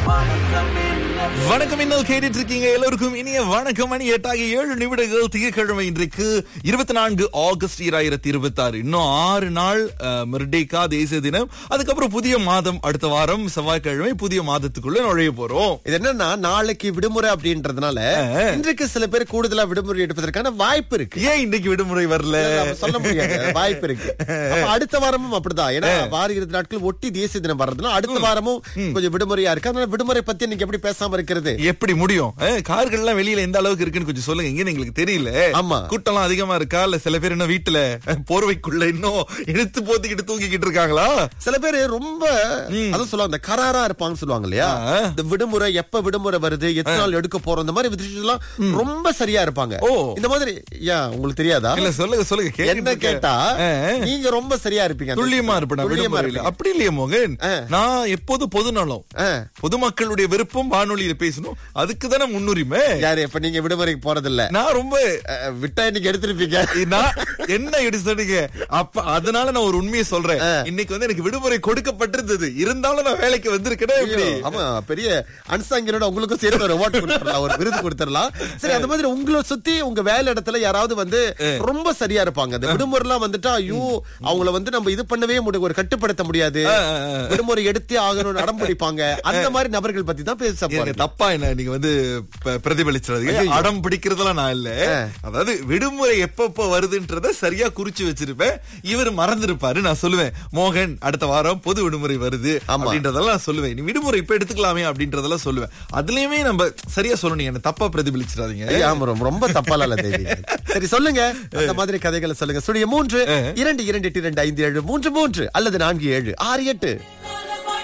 வணக்கம் இன்னல் கேட்டுட்டு இருக்கீங்க எல்லோருக்கும் இனிய வணக்கம் மணி எட்டாகி ஏழு நிமிடங்கள் திங்கட்கிழமை இன்றைக்கு இருபத்தி நான்கு ஆகஸ்ட் இராயிரத்தி இருபத்தி ஆறு இன்னும் ஆறு நாள் மிர்டேகா தேசிய தினம் அதுக்கப்புறம் புதிய மாதம் அடுத்த வாரம் செவ்வாய்க்கிழமை புதிய மாதத்துக்குள்ள நுழைய போறோம் இது என்னன்னா நாளைக்கு விடுமுறை அப்படின்றதுனால இன்றைக்கு சில பேர் கூடுதலா விடுமுறை எடுப்பதற்கான வாய்ப்பு இருக்கு ஏன் இன்னைக்கு விடுமுறை வரல நம்ம சொல்ல முடியாது வாய்ப்பு இருக்கு அப்ப அடுத்த வாரமும் அப்படிதான் ஏன்னா வார இறுதி நாட்கள் ஒட்டி தேசிய தினம் வர்றதுனால அடுத்த வாரமும் கொஞ்சம் விடுமுறையா இருக்கு அதனால விடுமுறை பத்தி நீங்க எப்படி பேசாம இருக்கிறது எப்படி முடியும் அஹ், கார்கள் எல்லாம் வெளியில எந்த அளவுக்கு இருக்குன்னு கொஞ்சம் சொல்லுங்க இங்க எங்களுக்கு தெரியல ஆமா. கூட்டம்லாம் அதிகமா இருக்கா இல்ல சில பேர் என்ன வீட்டுல அஹ், போர்வைக்குள்ள இன்னும் எடுத்து போத்திக்கிட்டு தூங்கிக்கிட்டு இருக்காங்களா சில பேரு ரொம்ப அதான் சொல்லுவாங்க இந்த கராரா இருப்பாங்கன்னு சொல்லுவாங்க இல்லையா ஆ. இந்த விடுமுறை எப்ப விடுமுறை வருது எத்தனை நாள் எடுக்க போறோம் இந்த மாதிரி விஷயம்லாம் ரொம்ப சரியா இருப்பாங்க ஓ. இந்த மாதிரி ஏன் உங்களுக்கு தெரியாதா இல்ல சொல்லுங்க சொல்லுங்க கேட்டுட்டு என்ன இருக்கேன். கேட்டா அஹ். நீங்க ரொம்ப சரியா இருப்பீங்க துல்லியமா இருப்பேன் நான் துல்லியமா விடுமுறையில. இருப்பீங்க. அப்படி இல்லையே மோகன் ஆ. நான் எப்போது பொது நலம் ஆ. பொதுமக்களுடைய விருப்பம் வானொலியில பேசணும் அதுக்கு தானே முன்னுரிமை யாரு இப்ப நீங்க விடுமுறைக்கு போறது இல்ல நான் ரொம்ப அஹ், விட்டா இன்னைக்கு எடுத்திருப்பீங்க நான் என்ன எடுத்து சொன்னீங்க அப்ப அதனால நான் ஒரு உண்மையை சொல்றேன் இன்னைக்கு வந்து எனக்கு விடுமுறை கொடுக்கப்பட்டிருந்தது இருந்தாலும் நான் வேலைக்கு வந்திருக்கேன் எப்படி ஆமா பெரிய அன்சாங்கினோட உங்களுக்கும் சேர்த்து ஒரு அவார்ட் கொடுத்துடலாம் ஒரு விருது கொடுத்துடலாம் சரி அந்த மாதிரி உங்களை சுத்தி உங்க வேலை இடத்துல யாராவது வந்து ரொம்ப சரியா இருப்பாங்க அந்த விடுமுறை எல்லாம் வந்துட்டா ஐயோ அவங்கள வந்து நம்ம இது பண்ணவே முடியும் ஒரு கட்டுப்படுத்த முடியாது ஆ, ஆ, ஆ. விடுமுறை எடுத்தே ஆகணும்னு அடம் பிடிப்பாங்க அந்த மாதிரி நபர்கள் பத்தி தான் பேச எனக்கு போறேன் தப்பா என்ன நீங்க வந்து ப- பிரதிபலிச்சிடாதீங்க அடம் பிடிக்கிறதெல்லாம் நான் இல்ல அதாவது விடுமுறை எப்பப்ப வருதுன்றத சரியா குறிச்சு வச்சிருப்பேன் இவர் மறந்திருப்பாரு நான் சொல்லுவேன் மோகன் அடுத்த வாரம் பொது விடுமுறை வருது ஆமா. அப்படின்றதெல்லாம் நான் சொல்லுவேன் நீ விடுமுறை இப்ப எடுத்துக்கலாமே அப்படின்றதெல்லாம் சொல்லுவேன் அதுலயுமே நம்ம சரியா சொல்லணும் என்ன தப்பா பிரதிபலிச்சிடாதீங்க ஐயா, ஆமா, ரொம்ப- ரொம்ப தப்பால இல்ல தேவி சரி சொல்லுங்க அந்த மாதிரி கதைகளை சொல்லுங்க சுழிய மூன்று இரண்டு இரண்டு எட்டு இரண்டு ஐந்து ஏழு மூன்று மூன்று அல்லது நான்கு ஏழு ஆறு எட்டு